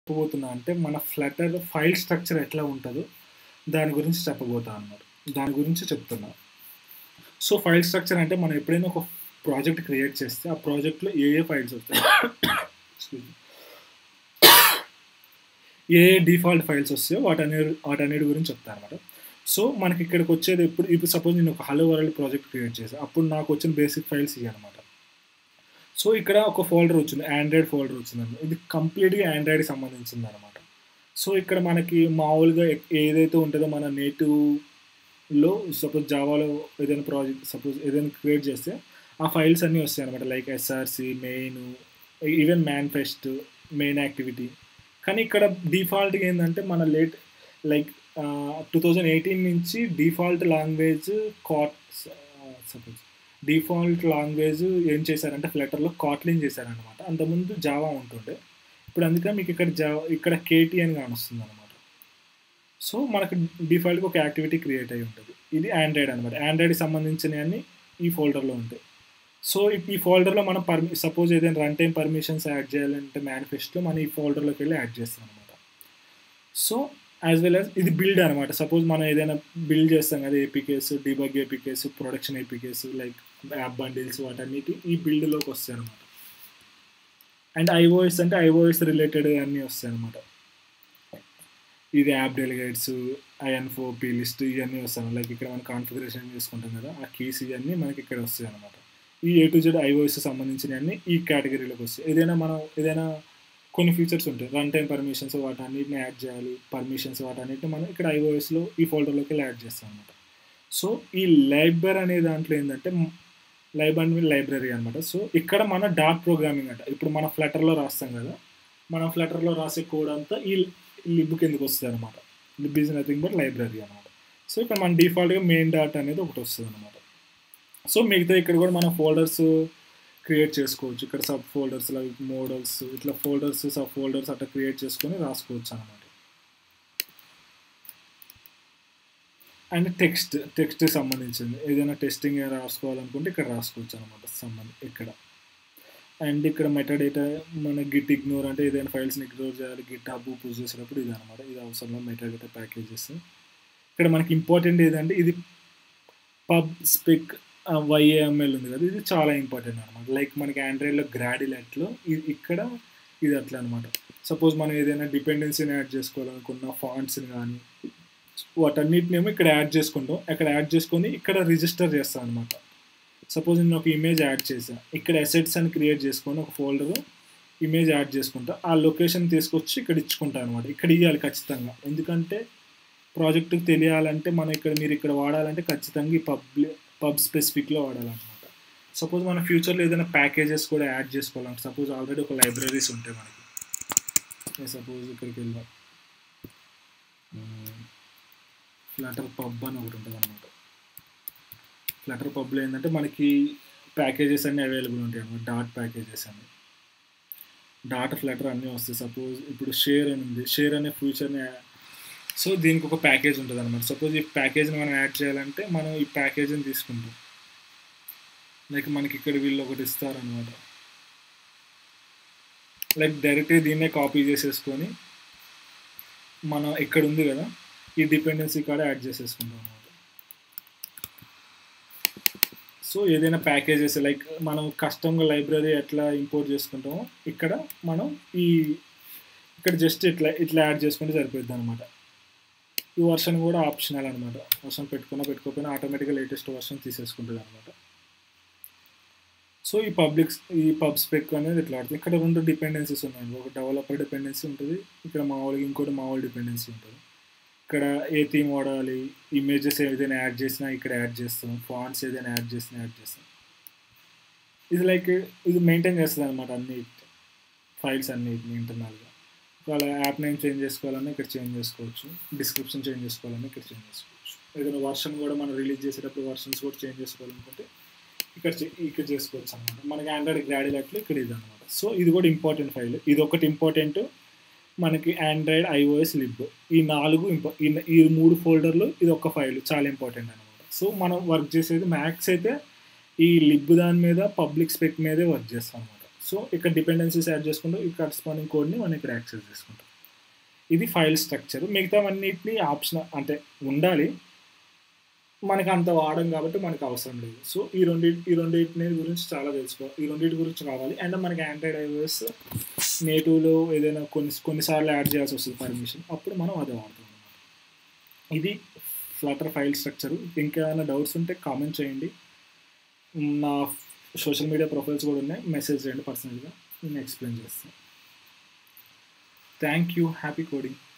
చెప్పబోతున్నా అంటే మన Flutter file structure ఎట్లా ఉంటుందో దాని గురించి చెప్పబోతా అన్నమాట దాని గురించి చెప్తున్నా సో ఫైల్ స్ట్రక్చర్ అంటే మనం ఎప్పుడైనా ఒక ప్రాజెక్ట్ క్రియేట్ చేస్తే ఆ ప్రాజెక్ట్లో ఏ ఏ ఫైల్స్ వస్తాయి Excuse me. ఏ ఏ డిఫాల్ట్ ఫైల్స్ వస్తాయో వాటన్ని వాటన్నిటి గురించి చెప్తాను అనమాట సో మనకి ఇక్కడికి వచ్చేది ఎప్పుడు ఇప్పుడు సపోజ్ నేను ఒక హలో వరల్డ్ ప్రాజెక్ట్ క్రియేట్ చేశాను అప్పుడు నాకు వచ్చిన బేసిక్ ఫైల్స్ ఇవి అనమాట సో ఇక్కడ ఒక ఫోల్డర్ వచ్చింది ఆండ్రాయిడ్ ఫోల్డర్ వచ్చిందండి ఇది కంప్లీట్గా ఆండ్రాయిడ్కి సంబంధించింది అనమాట సో ఇక్కడ మనకి మామూలుగా ఎ- ఏదైతే ఉంటుందో మన నేటివ్లో సపోజ్ జావాలో ఏదైనా ప్రాజెక్ట్ సపోజ్ ఏదైనా క్రియేట్ చేస్తే ఆ ఫైల్స్ అన్నీ వస్తాయి అనమాట like SRC main even manifest main activity కానీ ఇక్కడ డిఫాల్ట్గా ఏంటంటే మన late like two thousand eighteen నుంచి డిఫాల్ట్ లాంగ్వేజ్ కాట్ సపోజ్ డిఫాల్ట్ లాంగ్వేజ్ ఏం చేశారంటే ఫ్లటర్లో కాట్లిన్ చేశారనమాట అంతకుముందు జావా ఉంటుండే ఇప్పుడు అందుకని మీకు ఇక్కడ జావా ఇక్కడ కేటీ అని కానొస్తుంది అనమాట సో మనకు డిఫాల్ట్గా ఒక యాక్టివిటీ క్రియేట్ అయి ఉంటుంది ఇది ఆండ్రాయిడ్ అనమాట ఆండ్రాయిడ్కి సంబంధించినవన్నీ ఈ ఫోల్డర్లో ఉంటాయి సో ఈ- ఈ ఫోల్డర్లో మనం పర్మి సపోజ్ ఏదైనా రన్ టైం పర్మిషన్స్ యాడ్ చేయాలంటే మేనిఫెస్టో మనం ఈ ఫోల్డర్లోకి వెళ్ళి యాడ్ చేస్తాం అనమాట సో యాజ్ వెల్ యాజ్ ఇది బిల్డ్ అనమాట సపోజ్ మనం ఏదైనా బిల్డ్ చేస్తాం కదా APKs debug APKs production APKs like app bundles వాటన్నిటి ఈ బిల్డ్లోకి వస్తాయి అనమాట అండ్ ఐఓఎస్ అంటే ఐఓఎస్ రిలేటెడ్ అన్నీ వస్తాయి అనమాట ఇది app delegates info P list ఇవన్నీ వస్తాయి లైక్ ఇక్కడ మనం కాన్ఫిగరేషన్ చేసుకుంటాం కదా ఆ కీస్ ఇవన్నీ మనకి ఇక్కడ వస్తాయి అనమాట ఈ ఏ టు జెడ్ ఐఓఎస్ సంబంధించినవన్నీ ఈ కేటగిరీలోకి వస్తాయి ఏదైనా మనం ఏదైనా కొన్ని ఫీచర్స్ ఉంటాయి రన్ టైం పర్మిషన్స్ వాటన్నిటిని యాడ్ చేయాలి పర్మిషన్స్ వాటన్నిటిని మనం ఇక్కడ ఐఓఎస్లో ఈ ఫోల్డర్లోకి వెళ్ళి యాడ్ చేస్తాం అనమాట సో ఈ లైబ్రరీ అనే దాంట్లో ఏంటంటే లైబ్ అండ్ లైబ్రరీ అనమాట సో ఇక్కడ మన డాట్ ప్రోగ్రామింగ్ అంట ఇప్పుడు మన ఫ్లటర్లో రాస్తాం కదా మనం ఫ్లటర్లో రాసే కోడ్ అంతా ఈ లిబ్ కిందకి వస్తుంది అనమాట lib is nothing but library అనమాట సో ఇక్కడ మన డిఫాల్ట్గా మెయిన్ డాట్ అనేది ఒకటి వస్తుంది అనమాట సో మిగతా ఇక్కడ కూడా మనం ఫోల్డర్స్ క్రియేట్ చేసుకోవచ్చు ఇక్కడ సబ్ ఫోల్డర్స్ లైక్ మోడల్స్ ఇట్లా ఫోల్డర్స్ సబ్ ఫోల్డర్స్ అట్లా క్రియేట్ చేసుకొని రాసుకోవచ్చు అనమాట అండ్ టెక్స్ట్ టెక్స్ట్ సంబంధించింది ఏదైనా టెస్టింగ్ రాసుకోవాలనుకుంటే ఇక్కడ రాసుకోవచ్చు అనమాట సంబంధం ఇక్కడ అండ్ ఇక్కడ మెటాడేటా మన గిట్ ఇగ్నోర్ అంటే ఏదైనా ఫైల్స్ని ఇగ్నోర్ చేయాలి గిట్ హబ్ పూజ చేసేటప్పుడు ఇది అనమాట ఇది అవసరంలో మెటాడేటా ప్యాకేజెస్ ఇక్కడ మనకి ఇంపార్టెంట్ ఏదంటే ఇది పబ్ స్పెక్ వైఏఎంఎల్ ఉంది కదా ఇది చాలా ఇంపార్టెంట్ అనమాట లైక్ మనకి ఆండ్రాయిడ్లో గ్రాడిలెట్లో ఇది ఇక్కడ ఇది అట్లా అనమాట సపోజ్ మనం ఏదైనా డిపెండెన్సీని యాడ్ చేసుకోవాలనుకున్న ఫాంట్స్ని కానీ వాటన్నిటినేమో ఇక్కడ యాడ్ చేసుకుంటాం అక్కడ యాడ్ చేసుకొని ఇక్కడ రిజిస్టర్ చేస్తాం అనమాట సపోజ్ నేను ఒక ఇమేజ్ యాడ్ చేశాను ఇక్కడ అసెట్స్ అని క్రియేట్ చేసుకొని ఒక ఫోల్డర్ ఇమేజ్ యాడ్ చేసుకుంటా ఆ లొకేషన్ తీసుకొచ్చి ఇక్కడ ఇచ్చుకుంటాను అనమాట ఇక్కడ ఇవ్వాలి ఖచ్చితంగా ఎందుకంటే ప్రాజెక్ట్కి తెలియాలంటే మనం ఇక్కడ మీరు ఇక్కడ వాడాలంటే ఖచ్చితంగా ఈ పబ్లి పబ్ స్పెసిఫిక్లో వాడాలన్నమాట సపోజ్ మన ఫ్యూచర్లో ఏదైనా ప్యాకేజెస్ కూడా యాడ్ చేసుకోవాలంటే సపోజ్ ఆల్రెడీ ఒక లైబ్రరీస్ ఉంటాయి మనకి సపోజ్ ఇక్కడికి వెళ్దాం ఫ్లటర్ పబ్ అని ఒకటి ఉంటుంది అనమాట ఫ్లటర్ పబ్లో ఏంటంటే మనకి ప్యాకేజెస్ అన్నీ అవైలబుల్ ఉంటాయి అనమాట డాట్ ప్యాకేజెస్ అని డాట్ ఫ్లటర్ అన్నీ వస్తాయి సపోజ్ ఇప్పుడు షేర్ అని ఉంది షేర్ అనే ఫ్యూచర్ని సో దీనికి ఒక ప్యాకేజ్ ఉంటుంది అనమాట సపోజ్ ఈ ప్యాకేజ్ని మనం యాడ్ చేయాలంటే మనం ఈ ప్యాకేజ్ని తీసుకుంటాం లైక్ మనకి ఇక్కడ వీళ్ళు ఒకటి ఇస్తారనమాట లైక్ డైరెక్ట్గా దీన్నే కాపీ చేసేసుకొని మనం ఇక్కడ ఉంది కదా ఈ డిపెండెన్సీ కాడ యాడ్ చేసేసుకుంటాం అనమాట సో ఏదైనా ప్యాకేజెస్ లైక్ మనం కస్టమ్గా లైబ్రరీ ఎట్లా ఇంపోర్ట్ చేసుకుంటామో ఇక్కడ మనం ఈ ఇక్కడ జస్ట్ ఇట్లా ఇట్లా యాడ్ చేసుకుంటే సరిపోద్ది అనమాట ఈ వర్షన్ కూడా ఆప్షనల్ అనమాట వర్షన్ పెట్టుకున్నా పెట్టుకోకపోయినా ఆటోమేటిక్గా లేటెస్ట్ వర్షన్ తీసేసుకుంటుంది అనమాట సో ఈ పబ్లిక్ ఈ పబ్ స్పెక్ అనేది ఇట్లా ఆడుతుంది ఇక్కడ రెండు డిపెండెన్సీస్ ఉన్నాయి ఒక డెవలపర్ డిపెండెన్సీ ఉంటుంది ఇక్కడ మామూలుగా ఇంకోటి మామూలు డిపెండెన్సీ ఉంటుంది ఇక్కడ ఏ థీమ్ వాడాలి ఇమేజెస్ ఏదైనా యాడ్ చేసినా ఇక్కడ యాడ్ చేస్తాం ఫాంట్స్ ఏదైనా యాడ్ చేసినా యాడ్ చేస్తాం ఇది లైక్ ఇది మెయింటైన్ చేస్తుంది అనమాట అన్ని ఫైల్స్ అన్ని ఇంటర్నల్గా ఒకవేళ యాప్ నేమ్ చేంజ్ చేసుకోవాలన్నా ఇక్కడ చేంజ్ చేసుకోవచ్చు డిస్క్రిప్షన్ చేంజ్ చేసుకోవాలన్నా ఇక్కడ చేంజ్ చేసుకోవచ్చు ఏదైనా వర్షన్ కూడా మనం రిలీజ్ చేసేటప్పుడు వర్షన్స్ కూడా చేంజ్ చేసుకోవాలనుకుంటే ఇక్కడ చే- ఇక్కడ చేసుకోవచ్చు అనమాట మనకి ఆండ్రాయిడ్ గ్రాడిలెట్లో ఇక్కడ ఇది అనమాట సో ఇది కూడా ఇంపార్టెంట్ ఫైల్ ఇది ఒకటి ఇంపార్టెంట్ మనకి ఆండ్రాయిడ్ ఐఓఎస్ లిబ్ ఈ నాలుగు ఇంపా ఈ ఈ మూడు ఫోల్డర్లు ఇది ఒక ఫైల్ చాలా ఇంపార్టెంట్ అనమాట సో మనం వర్క్ చేసేది మ్యాక్స్ అయితే ఈ లిబ్ దాని మీద పబ్లిక్ స్పెక్ మీదే వర్క్ చేస్తాం అనమాట సో ఇక్కడ డిపెండెన్సీస్ యాడ్ చేసుకుంటూ ఈ కరస్పాండింగ్ కోడ్ని మనం ఇక్కడ యాక్సెస్ చేసుకుంటాం ఇది ఫైల్ స్ట్రక్చర్ మిగతావన్నిటిని ఆప్షన్ అంటే ఉండాలి మనకి అంత వాడడం కాబట్టి మనకు అవసరం లేదు సో ఈ రెండు ఈ రెండింటి గురించి చాలా తెలుసుకోవాలి ఈ రెండింటి గురించి కావాలి అండ్ మనకి ఆండ్రాయిడ్ ఐఓఎస్ నేటివ్లో ఏదైనా కొన్ని కొన్నిసార్లు యాడ్ చేయాల్సి వస్తుంది పర్మిషన్ అప్పుడు మనం అదే వాడతాం అనమాట ఇది ఫ్లటర్ ఫైల్ స్ట్రక్చర్ ఇంకేమైనా డౌట్స్ ఉంటే కామెంట్ చేయండి నా సోషల్ మీడియా ప్రొఫైల్స్ కూడా ఉన్నాయి మెసేజ్ చేయండి పర్సనల్గా నేను ఎక్స్ప్లెయిన్ చేస్తాను థ్యాంక్ యూ హ్యాపీ కోడింగ్